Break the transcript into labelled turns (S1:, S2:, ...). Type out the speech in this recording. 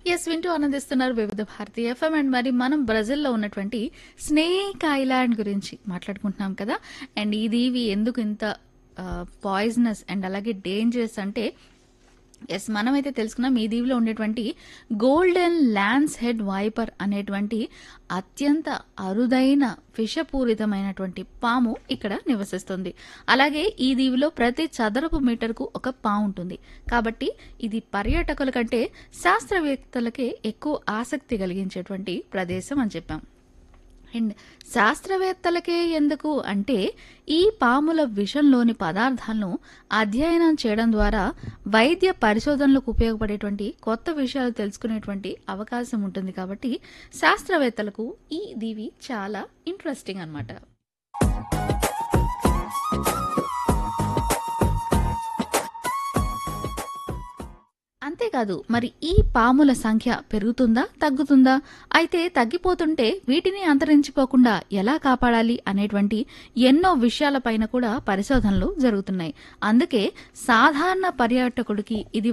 S1: yes వింటూ ఆనందిస్తున్నారు వివిధ భారతి ఎఫ్ఎం అండ్ మరి మనం బ్రెజిల్లో ఉన్నటువంటి స్నేక్ ఐలాండ్ గురించి మాట్లాడుకుంటున్నాం కదా అండ్ ఈ దీవి ఎందుకు ఇంత పాయిజనస్ అండ్ అలాగే డేంజరస్ అంటే ఎస్ మనమైతే తెలుసుకున్నాం ఈ దీవిలో ఉండేటువంటి గోల్డెన్ ల్యాన్స్ హెడ్ వైపర్ అనేటువంటి అత్యంత అరుదైన విషపూరితమైనటువంటి పాము ఇక్కడ నివసిస్తుంది అలాగే ఈ దీవిలో ప్రతి చదరపు మీటర్కు ఒక పాము ఉంటుంది కాబట్టి ఇది పర్యాటకుల కంటే శాస్త్రవేత్తలకే ఎక్కువ ఆసక్తి కలిగించేటువంటి ప్రదేశం అని చెప్పాం అండ్ శాస్త్రవేత్తలకే ఎందుకు అంటే ఈ పాముల విషంలోని పదార్థాలను అధ్యయనం చేయడం ద్వారా వైద్య పరిశోధనలకు ఉపయోగపడేటువంటి కొత్త విషయాలు తెలుసుకునేటువంటి అవకాశం ఉంటుంది కాబట్టి శాస్త్రవేత్తలకు ఈ దీవి చాలా ఇంట్రెస్టింగ్ అన్నమాట అంతేకాదు మరి ఈ పాముల సంఖ్య పెరుగుతుందా తగ్గుతుందా అయితే తగ్గిపోతుంటే వీటిని అంతరించిపోకుండా ఎలా కాపాడాలి అనేటువంటి ఎన్నో విషయాలపైన కూడా పరిశోధనలు జరుగుతున్నాయి అందుకే సాధారణ పర్యాటకుడికి ఇది